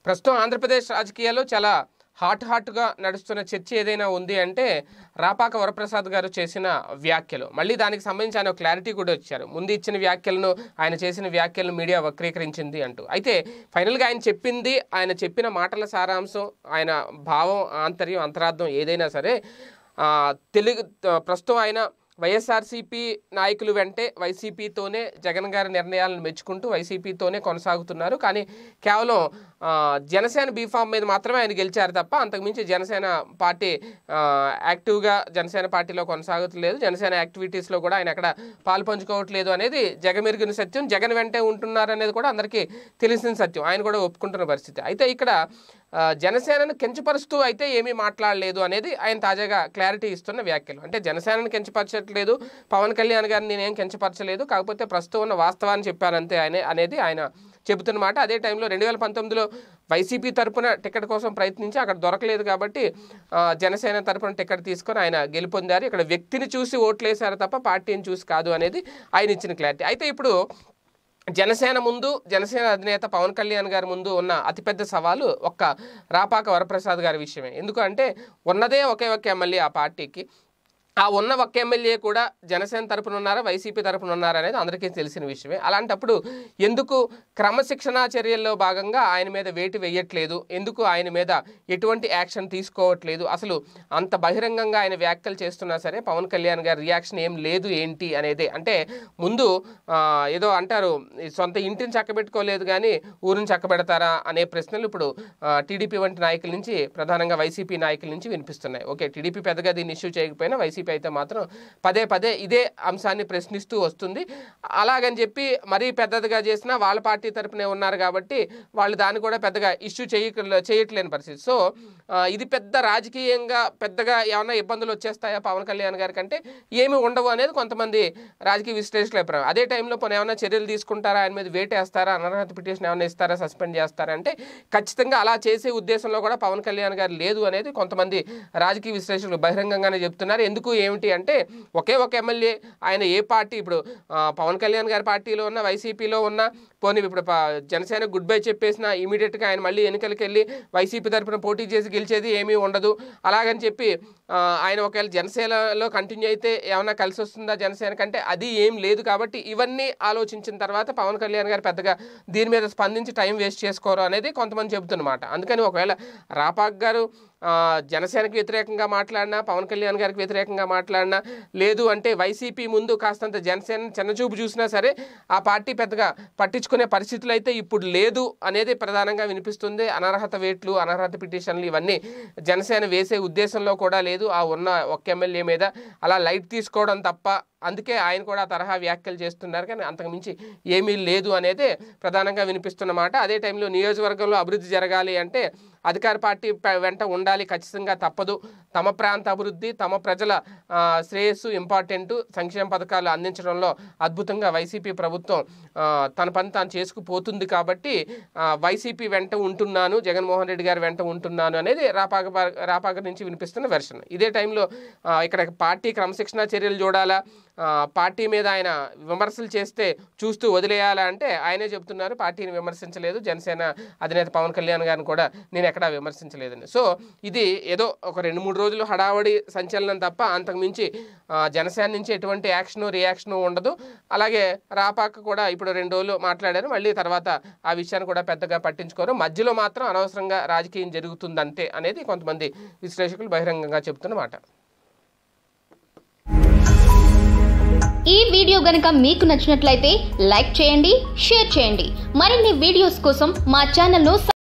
ప్రస్తుతం ఆంధ్రప్రదేశ్ రాజకీయాల్లో చాలా హాట్ హాట్గా నడుస్తున్న చర్చ ఏదైనా ఉంది అంటే రాపాక వరప్రసాద్ గారు చేసిన వ్యాఖ్యలు మళ్ళీ దానికి సంబంధించి ఆయన క్లారిటీ కూడా వచ్చారు ముందు ఇచ్చిన వ్యాఖ్యలను ఆయన చేసిన వ్యాఖ్యలను మీడియా వక్రీకరించింది అంటూ అయితే ఫైనల్గా ఆయన చెప్పింది ఆయన చెప్పిన మాటల సారాంశం ఆయన భావం ఆంతర్యం అంతరార్థం ఏదైనా సరే ఆ, తెలుగు ప్రస్తుతం ఆయన వైఎస్ఆర్సీపీ నాయకులు వెంటే వైసీపీతోనే జగన్ గారి నిర్ణయాలను మెచ్చుకుంటూ వైసీపీతోనే కొనసాగుతున్నారు కానీ కేవలం ఆ, జనసేన బీఫామ్ మీద మాత్రమే ఆయన గెలిచారు తప్ప అంతకుమించి జనసేన పార్టీ ఆ, యాక్టివ్గా జనసేన పార్టీలో కొనసాగట్లేదు జనసేన యాక్టివిటీస్లో కూడా ఆయన అక్కడ పాలు పంచుకోవట్లేదు అనేది జగమెరిగిన సత్యం జగన్ వెంటే ఉంటున్నారు అనేది కూడా అందరికీ తెలిసిన సత్యం ఆయన కూడా ఒప్పుకుంటున్న పరిస్థితి అయితే ఇక్కడ ఆ, జనసేనను కించపరుస్తూ అయితే ఏమీ మాట్లాడలేదు అనేది ఆయన తాజాగా క్లారిటీ ఇస్తున్న వ్యాఖ్యలు అంటే జనసేనను కించపరచట్లేదు పవన్ కళ్యాణ్ గారిని నేనేం కించపరచలేదు కాకపోతే ప్రస్తుతం ఉన్న వాస్తవాన్ని చెప్పానంతే ఆయన అనేది ఆయన చెబుతున్నమాట అదే టైంలో రెండు వేల పంతొమ్మిదిలో వైసీపీ తరపున టికెట్ కోసం ప్రయత్నించి అక్కడ దొరకలేదు కాబట్టి ఆ, జనసేన తరపున టికెట్ తీసుకొని ఆయన గెలుపొందారు ఇక్కడ వ్యక్తిని చూసి ఓట్లేశారు తప్ప పార్టీని చూసి కాదు అనేది ఆయన ఇచ్చిన క్లారిటీ అయితే ఇప్పుడు జనసేన ముందు జనసేన అధినేత పవన్ కళ్యాణ్ గారి ముందు ఉన్న అతిపెద్ద సవాలు ఒక్క రాపాక వరప్రసాద్ గారి విషయమే ఎందుకంటే ఉన్నదే ఒకే ఒక ఎమ్మెల్యే ఆ పార్టీకి ఆ ఉన్న ఒక్క ఎమ్మెల్యే కూడా జనసేన తరపున ఉన్నారా వైసీపీ తరపున ఉన్నారా అనేది అందరికీ తెలిసిన విషయమే అలాంటప్పుడు ఎందుకు క్రమశిక్షణా చర్యల్లో భాగంగా ఆయన మీద వేటు వేయట్లేదు ఎందుకు ఆయన మీద ఎటువంటి యాక్షన్ తీసుకోవట్లేదు అసలు అంత బహిరంగంగా ఆయన వ్యాఖ్యలు చేస్తున్నా సరే పవన్ కళ్యాణ్ గారి రియాక్షన్ ఏం లేదు ఏంటి అనేది అంటే ముందు ఆ, ఏదో అంటారు ఈ సొంత ఇంటిని చక్కబెట్టుకోలేదు కానీ ఊరిని చక్కబెడతారా అనే ప్రశ్నలు ఇప్పుడు టీడీపీ వంటి నాయకుల నుంచి ప్రధానంగా వైసీపీ నాయకుల నుంచి వినిపిస్తున్నాయి ఓకే టీడీపీ పెద్దగా దీన్ని ఇష్యూ చేయకపోయినా వైసీపీ అయితే మాత్రం పదే పదే ఇదే అంశాన్ని ప్రశ్నిస్తూ వస్తుంది అలాగని చెప్పి మరీ పెద్దదిగా చేసినా వాళ్ళ పార్టీ తరపునే ఉన్నారు కాబట్టి వాళ్ళు దాన్ని కూడా పెద్దగా ఇష్యూ చేయ చేయట్లేని పరిస్థితి సో ఆ, ఇది పెద్ద రాజకీయంగా పెద్దగా ఏమైనా ఇబ్బందులు వచ్చేస్తాయా పవన్ కళ్యాణ్ గారి కంటే ఏమి ఉండవు అనేది కొంతమంది రాజకీయ విశ్లేషకుల అభిప్రాయం అదే టైంలో పోనీ ఏమైనా చర్యలు తీసుకుంటారా ఆయన మీద వేటేస్తారా అనర్హత పిటిషన్ ఏమైనా ఇస్తారా సస్పెండ్ చేస్తారా అంటే ఖచ్చితంగా అలా చేసే ఉద్దేశంలో కూడా పవన్ కళ్యాణ్ గారు లేదు అనేది కొంతమంది రాజకీయ విశ్లేషకులు బహిరంగంగానే చెప్తున్నారు ఎందుకు ఏమిటి అంటే ఒకే ఒక ఎమ్మెల్యే ఆయన ఏ పార్టీ ఇప్పుడు ఆ, పవన్ కళ్యాణ్ గారి పార్టీలో ఉన్న వైసీపీలో ఉన్న పోనీ ఇప్పుడు ప- జనసేన గుడ్ బై చెప్పేసిన ఇమీడియట్గా ఆయన మళ్ళీ ఎన్నికలకు వెళ్ళి వైసీపీ తరపున పోటీ చేసి గెలిచేది ఏమీ ఉండదు అలాగని చెప్పి ఆ, ఆయన ఒకవేళ జనసేనలో కంటిన్యూ అయితే ఏమైనా కలిసి వస్తుందా జనసేన కంటే అది ఏం లేదు కాబట్టి ఇవన్నీ ఆలోచించిన తర్వాత పవన్ కళ్యాణ్ గారు పెద్దగా దీని మీద స్పందించి టైం వేస్ట్ చేసుకోరు అనేది కొంతమంది చెబుతున్నమాట అందుకని ఒకవేళ రాపాక్ గారు ఆ, జనసేనకి వ్యతిరేకంగా మాట్లాడినా పవన్ కళ్యాణ్ గారికి వ్యతిరేకంగా మాట్లాడినా లేదు అంటే వైసీపీ ముందు కాస్తంత జనసేన చిన్నచూపు చూసినా సరే ఆ పార్టీ పెద్దగా పట్టించుకునే పరిస్థితులు అయితే ఇప్పుడు లేదు అనేది ప్రధానంగా వినిపిస్తుంది అనర్హత వేట్లు అనర్హత పిటిషన్లు ఇవన్నీ జనసేన వేసే ఉద్దేశంలో కూడా లేదు ఆ ఉన్న ఒక్క ఎమ్మెల్యే మీద అలా లైట్ తీసుకోవడం తప్ప అందుకే ఆయన కూడా ఆ తరహా వ్యాఖ్యలు చేస్తున్నారు కానీ అంతకుమించి ఏమీ లేదు అనేది ప్రధానంగా వినిపిస్తున్న మాట అదే టైంలో నియోజకవర్గంలో అభివృద్ధి జరగాలి అంటే అధికార పార్టీ ప- వెంట ఉండాలి ఖచ్చితంగా తప్పదు తమ ప్రాంత అభివృద్ధి తమ ప్రజల ఆ, శ్రేయస్సు ఇంపార్టెంట్ సంక్షేమ పథకాలు అందించడంలో అద్భుతంగా వైసీపీ ప్రభుత్వం ఆ, తన పని తాను చేసుకుపోతుంది కాబట్టి ఆ, వైసీపీ వెంట ఉంటున్నాను జగన్మోహన్ రెడ్డి గారి వెంట ఉంటున్నాను అనేది రాపాక బా- రాపాక నుంచి వినిపిస్తున్న వెర్షన్ ఇదే టైంలో ఆ, ఇక్కడ పార్టీ క్రమశిక్షణా చర్యలు చూడాలా ఆ, పార్టీ మీద ఆయన విమర్శలు చేస్తే చూస్తూ వదిలేయాలా అంటే ఆయనే చెబుతున్నారు పార్టీని విమర్శించలేదు జనసేన అధినేత పవన్ కళ్యాణ్ గారిని కూడా నేను ఎక్కడా విమర్శించలేదని సో ఇది ఏదో ఒక రెండు మూడు రోజులు హడావడి సంచలనం తప్ప అంతకుమించి ఆ, జనసేన నుంచి ఎటువంటి యాక్షను రియాక్షను ఉండదు అలాగే రాపాక కూడా ఇప్పుడు రెండు రోజులు మాట్లాడారు మళ్ళీ తర్వాత ఆ విషయాన్ని కూడా పెద్దగా పట్టించుకోరు మధ్యలో మాత్రం అనవసరంగా రాజకీయం జరుగుతుందంతే అనేది కొంతమంది విశ్లేషకులు బహిరంగంగా చెబుతున్నమాట ఈ వీడియో గనుక మీకు నచ్చినట్లయితే లైక్ చేయండి షేర్ చేయండి మరిన్ని వీడియోస్ కోసం మా ఛానల్ను